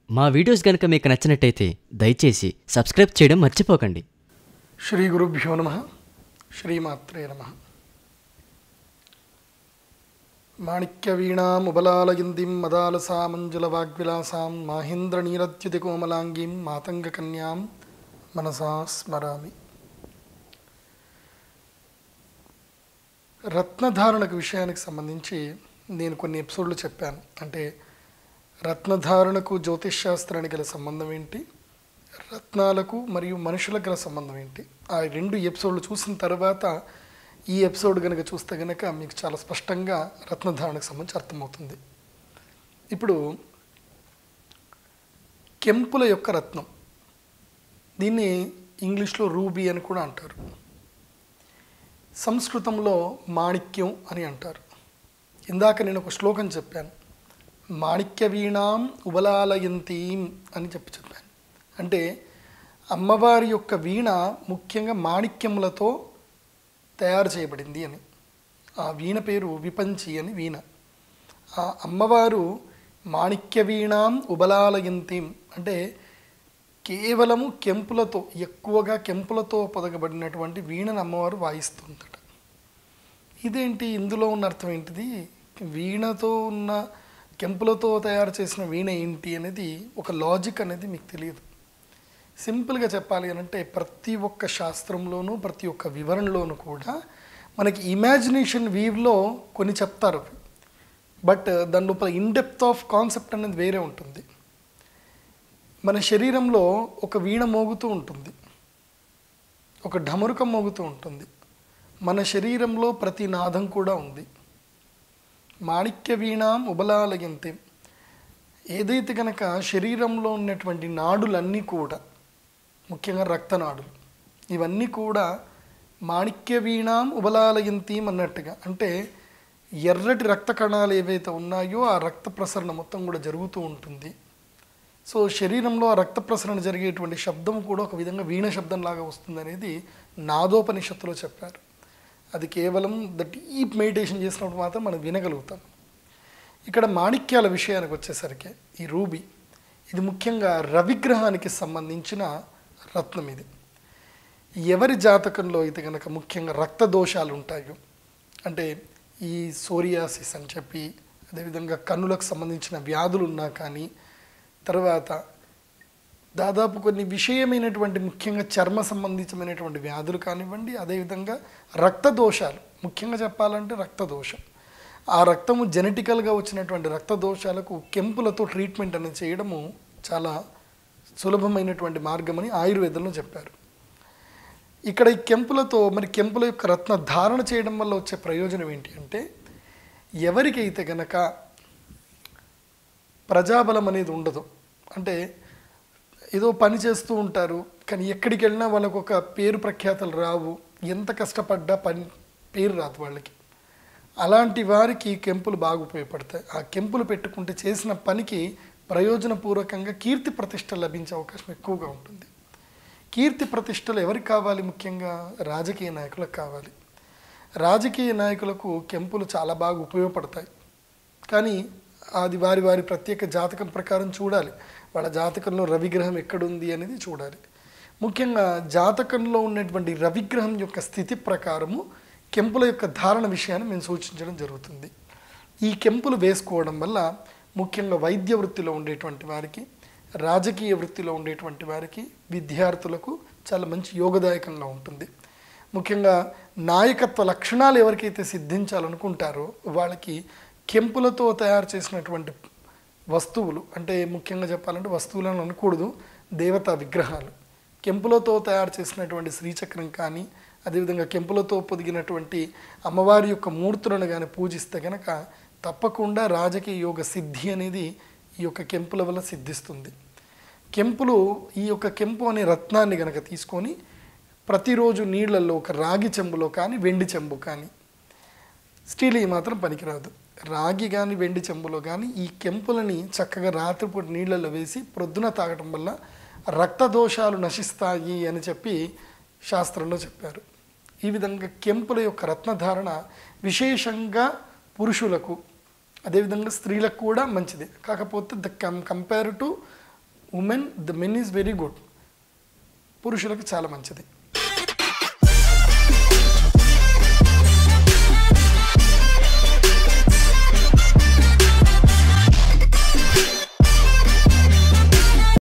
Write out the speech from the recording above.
మా వీడియోస్ కనుక మీకు నచ్చినట్టయితే దయచేసి సబ్స్క్రైబ్ చేయడం మర్చిపోకండి శ్రీ గురుభ్యో నమ శ్రీమాత్రే నమ మాణిక్యవీణాముబలాలయందిం మదాలసామంజుల వాగ్విలాసాం మాహేంద్ర నీరత్యుతి కోమలాంగీం మాతంగకన్యాం మనసా స్మరామి రత్నధారణకు విషయానికి సంబంధించి నేను కొన్ని ఎపిసోడ్లు చెప్పాను అంటే రత్నధారణకు జ్యోతిష్ శాస్త్రానికి గల సంబంధం ఏంటి రత్నాలకు మరియు మనుషులకు గల సంబంధం ఏంటి ఆ రెండు ఎపిసోడ్లు చూసిన తర్వాత ఈ ఎపిసోడ్ కనుక చూస్తే కనుక మీకు చాలా స్పష్టంగా రత్నధారణకు సంబంధించి అర్థమవుతుంది ఇప్పుడు కెంపుల యొక్క రత్నం దీన్ని ఇంగ్లీష్లో రూబీ అని కూడా అంటారు సంస్కృతంలో మాణిక్యం అని అంటారు ఇందాక నేను ఒక శ్లోకం చెప్పాను మాణిక్య వీణాం ఉబలాలయంతీం అని చెప్పి చెప్పాను అంటే అమ్మవారి యొక్క వీణ ముఖ్యంగా మాణిక్యములతో తయారు చేయబడింది అని ఆ వీణ పేరు విపంచి అని వీణ ఆ అమ్మవారు మాణిక్య వీణాం ఉబలాలయంతీం అంటే కేవలము కెంపులతో ఎక్కువగా కెంపులతో పొదగబడినటువంటి వీణను అమ్మవారు వాయిస్తుందట ఇదేంటి ఇందులో ఉన్న అర్థం ఏంటిది వీణతో ఉన్న కెంపులతో తయారు చేసిన వీణ ఏంటి అనేది ఒక లాజిక్ అనేది మీకు తెలియదు సింపుల్గా చెప్పాలి అని అంటే ప్రతి ఒక్క శాస్త్రంలోనూ ప్రతి ఒక్క వివరణలోనూ కూడా మనకి ఇమాజినేషన్ వీవ్లో కొన్ని చెప్తారు బట్ దాని లోపల ఇన్డెప్త్ ఆఫ్ కాన్సెప్ట్ అనేది వేరే ఉంటుంది మన శరీరంలో ఒక వీణ మోగుతూ ఉంటుంది ఒక ఢమరుకం మోగుతూ ఉంటుంది మన శరీరంలో ప్రతి నాదం కూడా ఉంది మాణిక్య వీణాం ఉబలాలయంతే ఏదైతే కనుక శరీరంలో ఉన్నటువంటి నాడులన్నీ కూడా ముఖ్యంగా రక్తనాడులు ఇవన్నీ కూడా మాణిక్య వీణాం ఉబలాలయంతీం అన్నట్టుగా అంటే ఎర్రటి రక్త కణాలు ఏవైతే ఉన్నాయో ఆ రక్త ప్రసరణ మొత్తం కూడా జరుగుతూ ఉంటుంది సో శరీరంలో ఆ రక్త ప్రసరణ జరిగేటువంటి శబ్దం కూడా ఒక విధంగా వీణ శబ్దం లాగా వస్తుంది అనేది నాదోపనిషత్తులో చెప్పారు అది కేవలం ద డీప్ మెడిటేషన్ చేసినప్పుడు మాత్రం మనం వినగలుగుతాం ఇక్కడ మాణిక్యాల విషయానికి వచ్చేసరికి ఈ రూబీ ఇది ముఖ్యంగా రవిగ్రహానికి సంబంధించిన రత్నం ఇది ఎవరి జాతకంలో అయితే కనుక ముఖ్యంగా రక్త దోషాలు ఉంటాయో అంటే ఈ సోరియాసిస్ అని చెప్పి అదేవిధంగా కన్నులకు సంబంధించిన వ్యాధులు ఉన్నా కానీ తర్వాత దాదాపు కొన్ని విషయమైనటువంటి ముఖ్యంగా చర్మ సంబంధించినటువంటి వ్యాధులు కానివ్వండి అదేవిధంగా రక్త దోషాలు ముఖ్యంగా చెప్పాలంటే రక్త దోషం ఆ రక్తము జెనెటికల్గా వచ్చినటువంటి రక్త దోషాలకు కెంపులతో ట్రీట్మెంట్ అనేది చేయడము చాలా సులభమైనటువంటి మార్గమని ఆయుర్వేదంలో చెప్పారు ఇక్కడ ఈ కెంపులతో మరి కెంపుల యొక్క రత్న ధారణ చేయడం వల్ల వచ్చే ప్రయోజనం ఏంటి అంటే ఎవరికైతే గనక ప్రజాబలం అనేది ఉండదు అంటే ఏదో పని చేస్తూ ఉంటారు కానీ ఎక్కడికి వెళ్ళినా వాళ్ళకు ఒక పేరు ప్రఖ్యాతలు రావు ఎంత కష్టపడ్డా పని పేరు రాదు వాళ్ళకి అలాంటి వారికి ఈ కెంపులు బాగా ఉపయోగపడతాయి ఆ కెంపులు పెట్టుకుంటే చేసిన పనికి ప్రయోజనపూర్వకంగా కీర్తి ప్రతిష్ట లభించే అవకాశం ఎక్కువగా ఉంటుంది కీర్తి ప్రతిష్టలు ఎవరికి కావాలి ముఖ్యంగా రాజకీయ నాయకులకు కావాలి రాజకీయ నాయకులకు కెంపులు చాలా బాగా ఉపయోగపడతాయి కానీ అది వారి వారి ప్రత్యేక జాతకం ప్రకారం చూడాలి వాళ్ళ జాతకంలో రవిగ్రహం ఎక్కడుంది అనేది చూడాలి ముఖ్యంగా జాతకంలో ఉన్నటువంటి రవిగ్రహం యొక్క స్థితి ప్రకారము కెంపుల యొక్క ధారణ విషయాన్ని మేము సూచించడం జరుగుతుంది ఈ కెంపులు వేసుకోవడం వల్ల ముఖ్యంగా వైద్య వృత్తిలో ఉండేటువంటి వారికి రాజకీయ వృత్తిలో ఉండేటువంటి వారికి విద్యార్థులకు చాలా మంచి యోగదాయకంగా ఉంటుంది ముఖ్యంగా నాయకత్వ లక్షణాలు ఎవరికైతే సిద్ధించాలనుకుంటారో వాళ్ళకి కెంపులతో తయారు చేసినటువంటి వస్తువులు అంటే ముఖ్యంగా చెప్పాలంటే వస్తువులను అనకూడదు దేవతా విగ్రహాలు కెంపులతో తయారు చేసినటువంటి శ్రీచక్రం కానీ అదేవిధంగా కెంపులతో పొదిగినటువంటి అమ్మవారి యొక్క మూర్తులను కానీ పూజిస్తే కనుక తప్పకుండా రాజకీయ యోగ సిద్ధి అనేది ఈ యొక్క కెంపుల వల్ల సిద్ధిస్తుంది కెంపులు ఈ యొక్క కెంపు అనే రత్నాన్ని కనుక తీసుకొని ప్రతిరోజు నీళ్ళల్లో ఒక రాగి చెంబులో కానీ వెండి చెంబు కానీ స్టీల్ మాత్రం పనికిరాదు రాగి కానీ వెండి చెంబులో కానీ ఈ కెంపులని చక్కగా రాత్రిపూట నీళ్ళల్లో వేసి ప్రొద్దున తాగటం వల్ల రక్త దోషాలు నశిస్తాయి అని చెప్పి శాస్త్రంలో చెప్పారు ఈ విధంగా కెంపుల యొక్క రత్నధారణ విశేషంగా పురుషులకు అదేవిధంగా స్త్రీలకు కూడా మంచిది కాకపోతే the come compare to women the men is very good పురుషులకు చాలా మంచిది